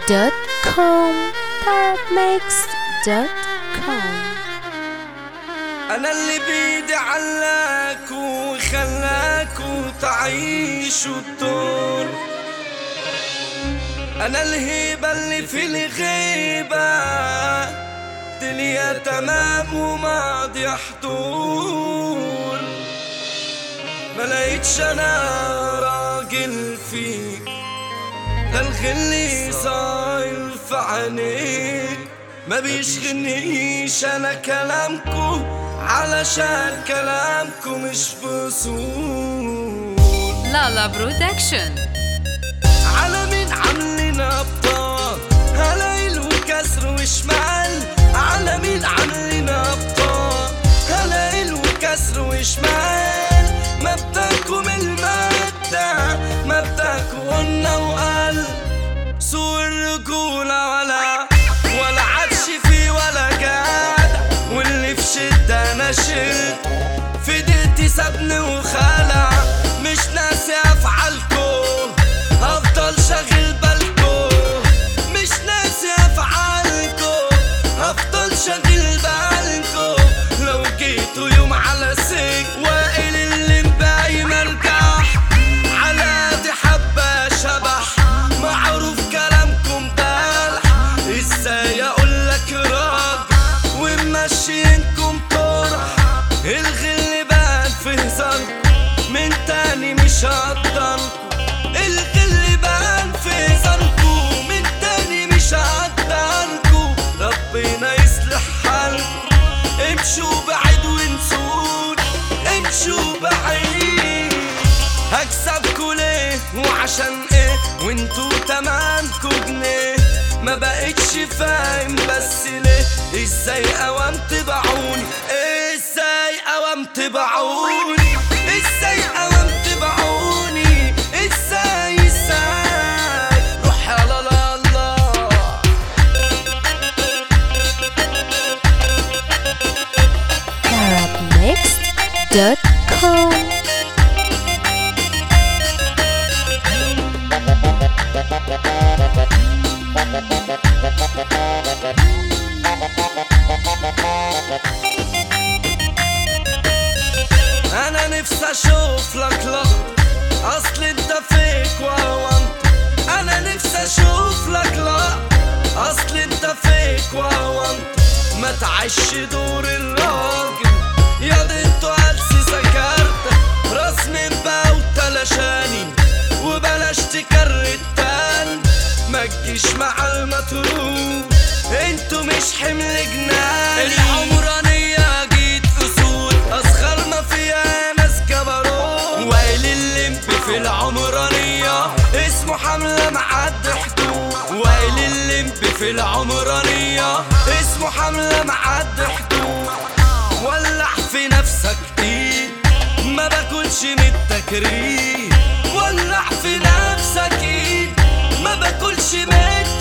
دوت كوم ميكس دوت كوم انا اللي بيدي علاك وخلاك وتعيش الدور انا الهيبة اللي في الغيبة دنيا تمام وماضي حضور ما لقيتش انا راجل فيك ده الغل صاير في عينيك ما بيشغلنيش انا كلامكو علشان كلامكو مش بصور لا لا برودكشن على مين عاملين ابطال هلايل وكسر وشمال على مين عاملين ابطال هلايل وكسر وشمال مبدأكم المادة مبدأكم قلنا وقال سوق الرجولة ولا ولا عادش فيه ولا جدع واللي في شدة انا شلت في ديتي سابني وخلع مش ناسي افعالكم هفضل شاغل بالكم مش ناسي افعالكم هفضل شاغل بالكم لو جيتوا يوم على سك وائل اللي مباي مرجح على دي حبة شبح معروف كلامكم بلح ازاي اقولك راجل وماشيينكم طرح الغل بان في هزاركم من تاني مش هقدركم الغل بان في هزاركم من تاني مش هقدركم ربنا يصلح حالكم امشوا بعيد ونسود امشوا بعيد هكسبكوا ليه وعشان ايه وانتوا تمامكوا جنيه ما بقتش فاهم بس ليه ازاي قوام تبعوني ازاي قوام تبعوني ازاي قوام تبعوني ازاي ازاي روح يا لا لا الله ميكس دوت كوم انا نفسي اشوف لك لقطة اصل انت فيك وهو انت انا نفسي اشوف لك لقطة اصل انت فيك وهو انت ما تعيش دور الراجل يا دي انتوا هلسي سكرت راس من بقى وتلاشاني وبلاش تكرر تاني ما تجيش مع المطلوب انتوا مش حمل جنان العمرانية جيت اسود اصغر ما فيها ناس كبروا وائل اللمب في العمرانية اسمه حملة معدي حدود وائل اللمب في العمرانية اسمه حملة معدي حدود ولع في نفسك ايد ما باكلش من التكريم ولع في نفسك ايد ما باكلش من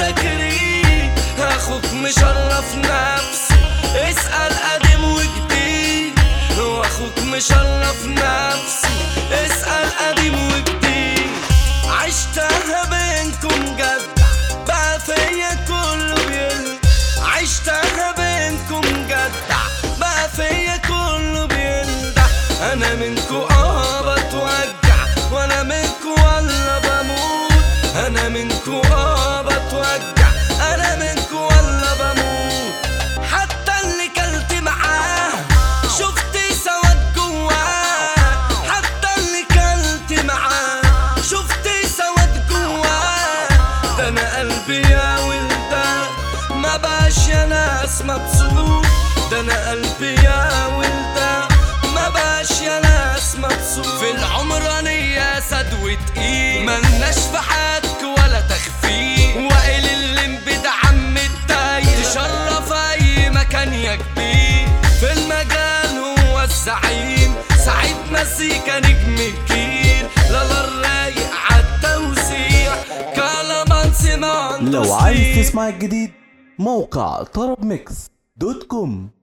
التكريم اخوك مشرف نفسه اسأل قديم وجديد واخوك مشرف نفسه اسأل قديم وجديد عشتها بينكم جدع بقى فيا كله بيل عشتها بينكم جدع بقى فيا كله بيندع انا منكو اه بتوجع وانا منكو ولا بموت انا منكو اه بتوجع انا منكو ولا بموت حتى اللي كلت معاه شفت سواد جواه حتى اللي كلت معاه شفت سواد جواه ده انا قلبي يا ولدان ما باش يا ناس مبسوط ده انا قلبي يا ولدان ما باش يا ناس مبسوط في العمرانية سد وتقيل ملناش في حدك ولا تخفيق وائل اللي ده عم التايه تشرف اي مكان يا كبير في المجال هو الزعيم سعيد مزيكا نجم الجيل لا لا الرايق عالتوزيع كلامانسي ما عنده لو عايز سليم. تسمع الجديد موقع طرب ميكس دوت كوم